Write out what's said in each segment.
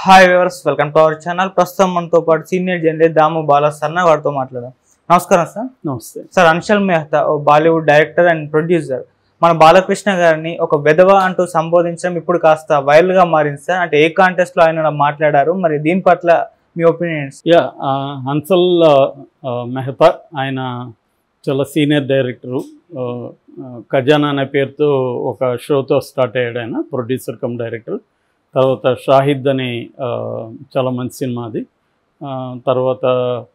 hi viewers welcome to our channel ప్రస్తుతం మనతో పాటు సీనియర్ జర్నలిస్ట్ దాము బాలా సర్న వారితో మాట్లాడదాం నమస్కారం సార్ నమస్తే సార్ అన్షల్ మెహతా ఓ బాలీవుడ్ డైరెక్టర్ అండ్ ప్రొడ్యూసర్ మన బాలకృష్ణ గారిని ఒక విధవ అంటూ సంబోధించడం ఇప్పుడు కాస్త వైరల్ గా మారింది సార్ అంటే ఏ కాంటెస్ట్ లో ఆయన మాట్లాడారు మరి దీని పట్ల మీ ఒపీనియన్స్ యా ఆ, హన్సల్ ఆ, ఆ, మెహతా ఆయన చాలా సీనియర్ డైరెక్టరు ఆ, ఆ, ఖజానా అనే పేరుతో ఒక షోతో స్టార్ట్ అయ్యాడు ఆయన ప్రొడ్యూసర్ కమ్ డైరెక్టర్ తర్వాత షాహిద్ అని ఆ, చాలా మంచి సినిమా అది ఆ, తర్వాత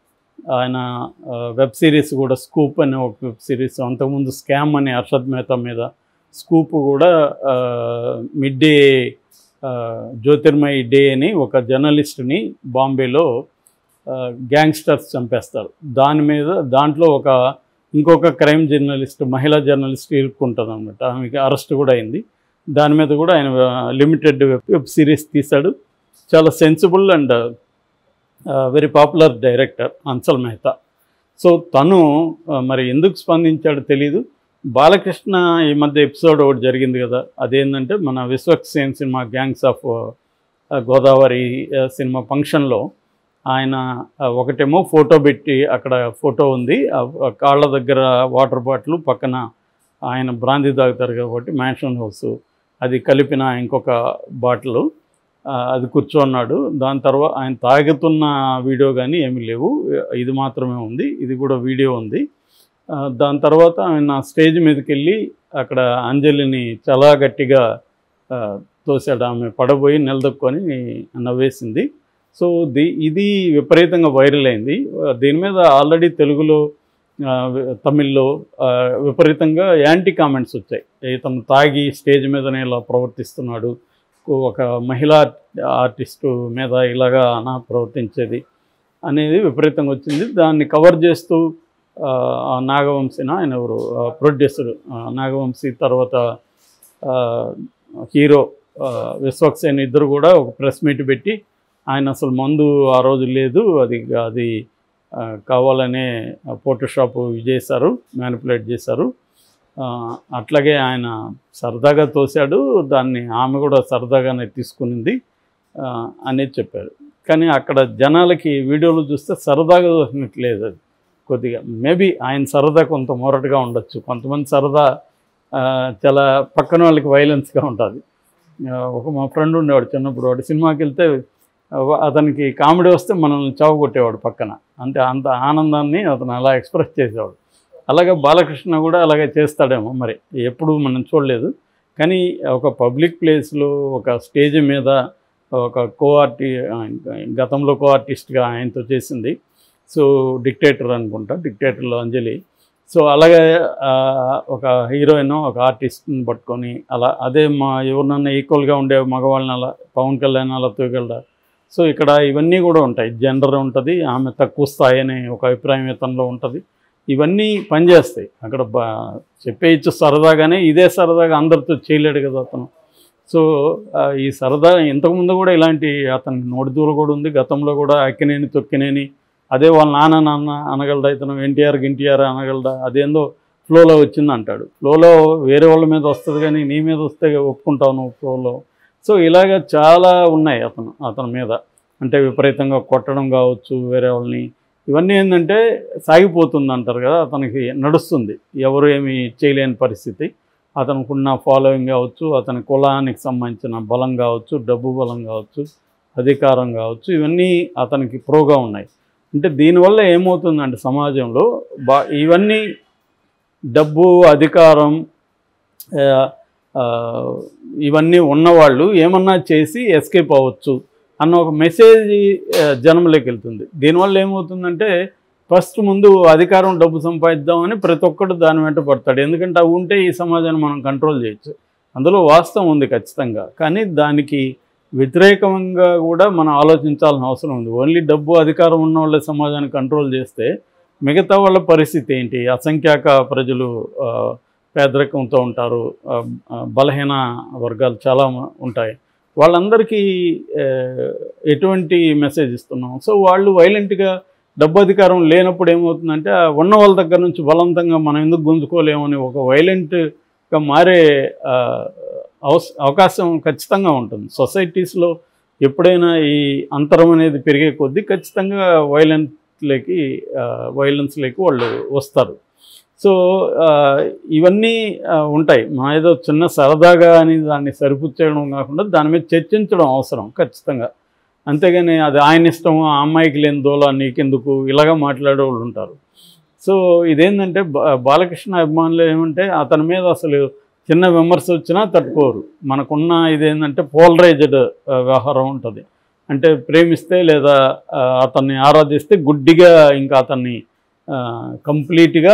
ఆయన ఆ, వెబ్ సిరీస్ కూడా స్కూప్ అనే ఒక వెబ్ సిరీస్ అంతకుముందు స్కామ్ అని అర్షద్ మెహతా మీద స్కూప్ కూడా ఆ, మిడ్ డే ఆ, జ్యోతిర్మయి డే అని ఒక జర్నలిస్ట్ని బాంబేలో ఆ, గ్యాంగ్స్టర్స్ చంపేస్తారు దాని మీద దాంట్లో ఒక ఇంకొక క్రైమ్ జర్నలిస్ట్ మహిళా జర్నలిస్ట్ ఇరుక్కుంటుంది అనమాట ఆమెకి అరెస్ట్ కూడా అయింది దాని మీద కూడా ఆయన లిమిటెడ్ వెబ్ సిరీస్ తీశాడు చాలా sensible and very popular director Hansal Mehta so తను ఆ, మరి ఎందుకు స్పందించాడో తెలీదు బాలకృష్ణ ఈ మధ్య ఎపిసోడ్ ఒకటి జరిగింది కదా అదేంటంటే మన Vishwaksen cinema gangs of Godavari ఆ, సినిమా ఫంక్షన్లో ఆయన ఆ, ఒకటేమో ఫోటో పెట్టి అక్కడ ఫోటో ఉంది ఆ ఆ కాళ్ళ దగ్గర వాటర్ బాటిల్ పక్కన ఆయన బ్రాందీ తాగుతారు కాబట్టి మ్యాన్షన్ హౌస్ అది కలిపిన ఇంకొక బాటిల్ అది కూర్చోన్నాడు దాని తర్వాత ఆయన తాగుతున్న వీడియో కానీ ఏమీ లేవు ఇది మాత్రమే ఉంది ఇది కూడా వీడియో ఉంది ఆ, దాని తర్వాత ఆయన స్టేజ్ మీదకి వెళ్ళి అక్కడ అంజలిని చాలా గట్టిగా ఆ, తోసాడు ఆమె పడబోయి నిలదొక్కొని నవ్వేసింది సో ది ఇది విపరీతంగా వైరల్ అయింది ఆ, దీని మీద ఆల్రెడీ తెలుగులో ఆ, తమిళ్లో ఆ, విపరీతంగా యాంటీ కామెంట్స్ వచ్చాయి ఇతను తాగి స్టేజ్ మీదనే ఇలా ప్రవర్తిస్తున్నాడు ఒక మహిళా ఆర్టిస్టు మీద ఇలాగా అనా ప్రవర్తించేది అనేది విపరీతంగా వచ్చింది దాన్ని కవర్ చేస్తూ ఆ, ఆ నాగవంశిన ఆయన ఎవరు ప్రొడ్యూసర్ నాగవంశి తర్వాత ఆ, హీరో ఆ, విశ్వక్సేన్ ఇద్దరు కూడా ఒక ప్రెస్ మీట్ పెట్టి ఆయన అసలు మందు ఆ రోజు లేదు అది అది ఆ, కావాలనే ఫోటోషాప్ చేశారు మ్యానిపులేట్ చేశారు ఆ, అట్లాగే ఆయన సరదాగా తోశాడు దాన్ని ఆమె కూడా సరదాగానే తీసుకునింది ఆ, అనేది చెప్పారు కానీ అక్కడ జనాలకి వీడియోలు చూస్తే సరదాగా చూసినట్లేదు అది కొద్దిగా మేబీ ఆయన సరదా కొంత మొరటుగా ఉండొచ్చు కొంతమంది సరదా ఆ, చాలా పక్కన వాళ్ళకి వైలెన్స్గా ఉంటుంది ఒక మా ఫ్రెండ్ ఉండేవాడు చిన్నప్పుడు వాడు సినిమాకి వెళ్తే ఆ, అతనికి కామెడీ వస్తే మనల్ని చావు కొట్టేవాడు పక్కన అంటే అంత ఆనందాన్ని అతను అలా ఎక్స్ప్రెస్ చేసేవాడు అలాగే బాలకృష్ణ కూడా అలాగే చేస్తాడేమో మరి ఎప్పుడు మనం చూడలేదు కానీ ఒక పబ్లిక్ ప్లేస్లో ఒక స్టేజ్ మీద ఒక కో ఆర్టి గతంలో కో ఆర్టిస్ట్గా ఆయనతో చేసింది సో డిక్టేటర్ అనుకుంటా డిక్టేటర్లో అంజలి సో అలాగే ఆ, ఒక హీరోయిన్ ఒక ఆర్టిస్ట్ని పట్టుకొని అలా అదే మా ఎవరినన్నా ఈక్వల్గా ఉండే మగవాళ్ళని అలా పవన్ కళ్యాణ్ అలా తూగలడా సో ఇక్కడ ఇవన్నీ కూడా ఉంటాయి జెండర్ ఉంటుంది ఆమె తక్కువ స్థాయి అనే ఒక అభిప్రాయం ఇతనిలో ఉంటుంది ఇవన్నీ పనిచేస్తాయి అక్కడ బా చెప్పేయచ్చు సరదాగానే ఇదే సరదాగా అందరితో చేయలేడు కదా అతను సో ఆ, ఈ సరదా ఇంతకుముందు కూడా ఇలాంటి అతని నోటిదూరు కూడా ఉంది గతంలో కూడా అక్కినేని తొక్కినేని అదే వాళ్ళ నాన్న నాన్న అనగలడా ఇతను ఎన్టీఆర్ గిన్టీఆర్ అనగలడా అదేందో ఫ్లోలో వచ్చింది అంటాడు ఫ్లోలో వేరే వాళ్ళ మీద వస్తుంది కానీ నీ మీద వస్తే ఒప్పుకుంటావు నువ్వు ఫ్లోలో సో ఇలాగ చాలా ఉన్నాయి అతను అతని మీద అంటే విపరీతంగా కొట్టడం కావచ్చు వేరే వాళ్ళని ఇవన్నీ ఏంటంటే సాగిపోతుంది అంటారు కదా అతనికి నడుస్తుంది ఎవరు ఏమి చేయలేని పరిస్థితి అతనికి ఉన్న ఫాలోయింగ్ కావచ్చు అతని కులానికి సంబంధించిన బలం కావచ్చు డబ్బు బలం కావచ్చు అధికారం కావచ్చు ఇవన్నీ అతనికి ప్రోగా ఉన్నాయి అంటే దీనివల్ల ఏమవుతుందంటే సమాజంలో బా ఇవన్నీ డబ్బు అధికారం ఆ, ఆ, ఇవన్నీ ఉన్నవాళ్ళు ఏమన్నా చేసి ఎస్కేప్ అవ్వచ్చు అన్న ఒక మెసేజ్ ఆ, జనంలోకి వెళ్తుంది దీనివల్ల ఏమవుతుందంటే ఫస్ట్ ముందు అధికారం డబ్బు సంపాదిద్దామని ప్రతి ఒక్కడు దాని వెంట పడతాడు ఎందుకంటే అవి ఉంటే ఈ సమాజాన్ని మనం కంట్రోల్ చేయొచ్చు అందులో వాస్తవం ఉంది ఖచ్చితంగా కానీ దానికి వ్యతిరేకంగా కూడా మనం ఆలోచించాల్సిన అవసరం ఉంది ఓన్లీ డబ్బు అధికారం ఉన్న వాళ్ళ సమాజాన్ని కంట్రోల్ చేస్తే మిగతా వాళ్ళ పరిస్థితి ఏంటి అసంఖ్యాక ప్రజలు ఆ, పేదరికంతో ఉంటారు ఆ, ఆ, బలహీన వర్గాలు చాలా మ- ఉంటాయి వాళ్ళందరికీ ఆ, ఎటువంటి మెసేజ్ ఇస్తున్నాం సో వాళ్ళు వైలెంట్గా డబ్బు అధికారం లేనప్పుడు ఏమవుతుందంటే ఆ ఉన్న వాళ్ళ దగ్గర నుంచి బలవంతంగా మనం ఎందుకు గుంజుకోలేమని ఒక వైలెంట్గా మారే ఆ, అవస్ అవకాశం ఖచ్చితంగా ఉంటుంది సొసైటీస్లో ఎప్పుడైనా ఈ అంతరం అనేది పెరిగే కొద్దీ ఖచ్చితంగా వైలెన్స్లోకి వైలెన్స్లోకి వాళ్ళు వస్తారు సో ఆ, ఇవన్నీ ఆ, ఉంటాయి మా ఏదో చిన్న సరదాగా అని దాన్ని సరిపుచ్చేయడం కాకుండా దాని మీద చర్చించడం అవసరం ఖచ్చితంగా అంతేగాని అది ఆయన ఇష్టం ఆ అమ్మాయికి లేని దోల నీకెందుకు ఇలాగా మాట్లాడే వాళ్ళు ఉంటారు సో ఇదేంటంటే బా- బాలకృష్ణ అభిమానులు ఏమంటే అతని మీద అసలు చిన్న విమర్శ వచ్చినా తట్టుకోరు మనకున్న ఇదేంటంటే పోలరైజ్డ్ వ్యవహారం ఉంటుంది అంటే ప్రేమిస్తే లేదా ఆ, అతన్ని ఆరాధిస్తే గుడ్డిగా ఇంకా అతన్ని కంప్లీట్గా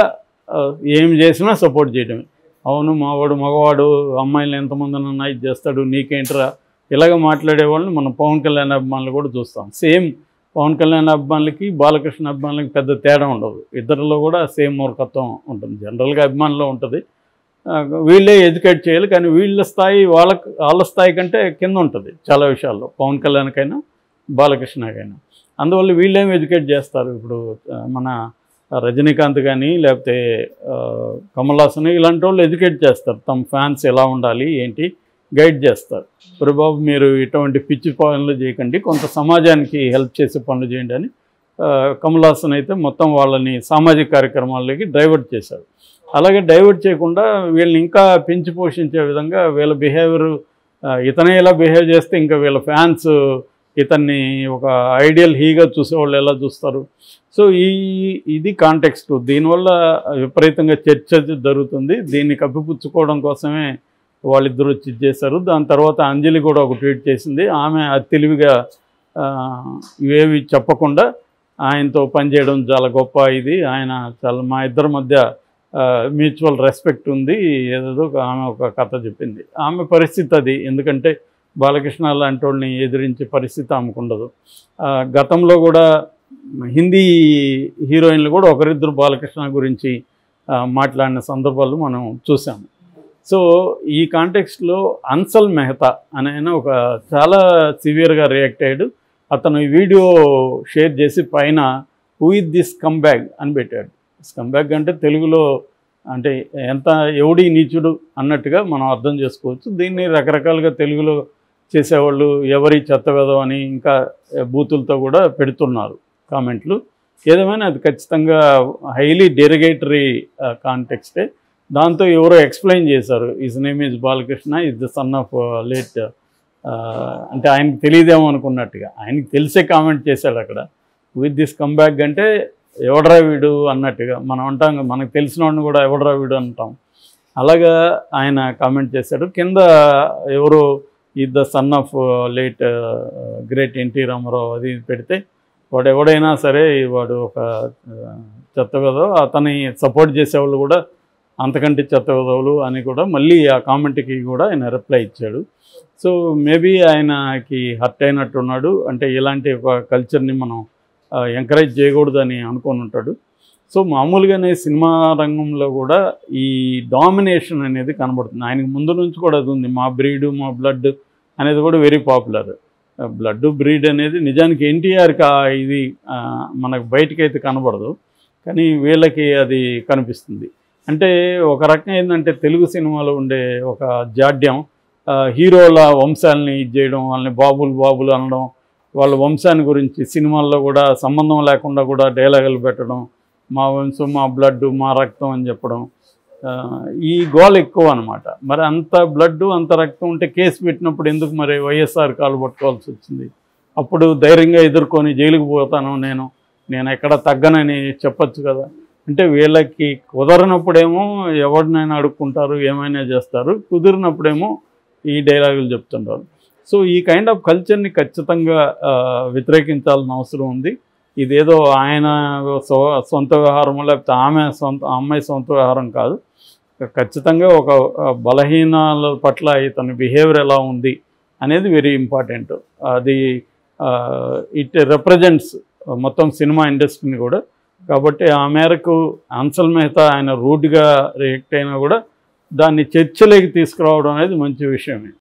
ఏం చేసినా సపోర్ట్ చేయడమే అవును మావాడు మగవాడు అమ్మాయిలు ఎంతమందినన్నా ఇది చేస్తాడు నీకేంట్రా ఇలాగ మాట్లాడే వాళ్ళని మనం పవన్ కళ్యాణ్ అభిమానులు కూడా చూస్తాం సేమ్ పవన్ కళ్యాణ్ అభిమానులకి బాలకృష్ణ అభిమానులకి పెద్ద తేడా ఉండదు ఇద్దరిలో కూడా సేమ్ మూర్ఖత్వం ఉంటుంది జనరల్గా అభిమానులు ఉంటుంది ఆ, వీళ్ళే ఎడ్యుకేట్ చేయాలి కానీ వీళ్ళ స్థాయి వాళ్ళ వాళ్ళ స్థాయి కంటే కింద ఉంటుంది చాలా విషయాల్లో పవన్ కళ్యాణ్కైనా బాలకృష్ణకైనా అందువల్ల వీళ్ళేం ఎడ్యుకేట్ చేస్తారు ఇప్పుడు ఆ, మన రజనీకాంత్ కానీ లేకపోతే ఆ, కమల్ హాసన్ ఇలాంటి వాళ్ళు ఎడ్యుకేట్ చేస్తారు తమ ఫ్యాన్స్ ఎలా ఉండాలి ఏంటి గైడ్ చేస్తారు మరి బాబు మీరు ఇటువంటి పిచ్చి పనులు చేయకండి కొంత సమాజానికి హెల్ప్ చేసే పనులు చేయండి అని ఆ, కమల్ హాసన్ అయితే మొత్తం వాళ్ళని సామాజిక కార్యక్రమాల్లోకి డైవర్ట్ చేశారు అలాగే డైవర్ట్ చేయకుండా వీళ్ళని ఇంకా పెంచి పోషించే విధంగా వీళ్ళ బిహేవియర్ ఇతనే ఇలా బిహేవ్ చేస్తే ఇంకా వీళ్ళ ఫ్యాన్స్ ఇతన్ని ఒక ఐడియల్ హీగా చూసేవాళ్ళు ఎలా చూస్తారు సో ఈ ఇది కాంటెక్స్ట్ దీనివల్ల విపరీతంగా చర్చ జరుగుతుంది దీన్ని కప్పిపుచ్చుకోవడం కోసమే వాళ్ళిద్దరూ వచ్చి ఇది చేశారు దాని తర్వాత అంజలి కూడా ఒక ట్వీట్ చేసింది ఆమె అతి తెలివిగా ఆ, ఇవేవి చెప్పకుండా ఆయనతో పనిచేయడం చాలా గొప్ప ఇది ఆయన చాలా మా ఇద్దరి మధ్య మ్యూచువల్ రెస్పెక్ట్ ఉంది ఏదేదో ఒక- ఆమె ఒక కథ చెప్పింది ఆమె పరిస్థితి అది ఎందుకంటే బాలకృష్ణ లాంటి వాళ్ళని ఎదిరించే పరిస్థితి ఆమెకు ఉండదు ఆ, గతంలో కూడా హిందీ హీరోయిన్లు కూడా ఒకరిద్దరు బాలకృష్ణ గురించి ఆ, మాట్లాడిన సందర్భాలు మనం చూసాము సో ఈ కాంటెక్స్ట్లో అన్సల్ మెహతా అనే ఆయన ఒక చాలా సివియర్గా రియాక్ట్ అయ్యాడు అతను ఈ వీడియో షేర్ చేసి పైన who is this come back అని పెట్టాడు కమ్ బ్యాక్ అంటే తెలుగులో అంటే ఎంత ఎవడి నీచుడు అన్నట్టుగా మనం అర్థం చేసుకోవచ్చు దీన్ని రకరకాలుగా తెలుగులో చేసేవాళ్ళు ఎవరి చెత్త వెదవ అని ఇంకా బూతులతో కూడా పెడుతున్నారు కామెంట్లు ఏదేమైనా అది ఖచ్చితంగా హైలీ డెరిగేటరీ కాంటెక్స్టే దాంతో ఎవరో ఎక్స్ప్లెయిన్ చేశారు his name is Balakrishna is the son of late అంటే ఆయనకి తెలియదేమో అనుకున్నట్టుగా ఆయనకి తెలిసే కామెంట్ చేశాడు అక్కడ విత్ దిస్ కమ్బ్యాక్ అంటే ఎవడరా వీడు అన్నట్టుగా మనం అంటాం కదా, మనకు తెలిసిన వాడిని కూడా ఎవడరా వీడు అంటాం అలాగా ఆయన కామెంట్ చేశాడు కింద ఎవరో ఈ the son of late great NT Rama Rao అది ఇది పెడితే వాడు ఎవడైనా సరే వాడు ఒక ఆ, చెత్త కదా అతని సపోర్ట్ చేసేవాళ్ళు కూడా అంతకంటే చెత్త విధవులు అని కూడా మళ్ళీ ఆ కామెంట్కి కూడా ఆయన రిప్లై ఇచ్చాడు సో మేబీ ఆయనకి హర్ట్ అయినట్టున్నాడు అంటే ఇలాంటి ఒక కల్చర్ని మనం ఎంకరేజ్ చేయకూడదని అనుకొని ఉంటాడు సో మామూలుగానే సినిమా రంగంలో కూడా ఈ డామినేషన్ అనేది కనబడుతుంది ఆయనకి ముందు నుంచి కూడా అది ఉంది మా బ్రీడు మా బ్లడ్ అనేది కూడా వెరీ పాపులర్ బ్లడ్ బ్రీడ్ అనేది నిజానికి ఎన్టీఆర్కి ఇది ఆ, మనకు బయటకైతే కనబడదు కానీ వీళ్ళకి అది కనిపిస్తుంది అంటే ఒక రకం ఏంటంటే తెలుగు సినిమాలో ఉండే ఒక జాడ్యం ఆ, హీరోల వంశాలని ఇది చేయడం వాళ్ళని బాబులు బాబులు అనడం వాళ్ళ వంశాన్ని గురించి సినిమాల్లో కూడా సంబంధం లేకుండా కూడా డైలాగులు పెట్టడం మా వంశం మా బ్లడ్ మా రక్తం అని చెప్పడం ఆ, ఈ గోల్ ఎక్కువ అనమాట మరి అంత బ్లడ్ అంత రక్తం ఉంటే కేసు పెట్టినప్పుడు ఎందుకు మరి వైఎస్ఆర్ కాలు పట్టుకోవాల్సి వచ్చింది అప్పుడు ధైర్యంగా ఎదుర్కొని జైలుకి పోతాను నేను నేను ఎక్కడ తగ్గనని చెప్పొచ్చు కదా అంటే వీళ్ళకి కుదరనప్పుడేమో ఎవరినైనా అడుక్కుంటారు ఏమైనా చేస్తారు కుదిరినప్పుడేమో ఈ డైలాగులు చెప్తుంటారు సో ఈ కైండ్ ఆఫ్ కల్చర్ని ఖచ్చితంగా ఆ, వ్యతిరేకించాల్సిన అవసరం ఉంది ఇదేదో ఆయన సొ- సొంత వ్యవహారం లేకపోతే ఆమె సొంత అమ్మాయి సొంత వ్యవహారం కాదు ఖచ్చితంగా ఒక ఆ, బలహీనాల పట్ల ఇతని బిహేవియర్ ఎలా ఉంది అనేది వెరీ ఇంపార్టెంట్ అది ఇట్ రిప్రజెంట్స్ మొత్తం సినిమా ఇండస్ట్రీని కూడా కాబట్టి ఆ మేరకు అన్సల్ మెహతా ఆయన రూడ్గా రియాక్ట్ అయినా కూడా దాన్ని చర్చలోకి తీసుకురావడం అనేది మంచి విషయమే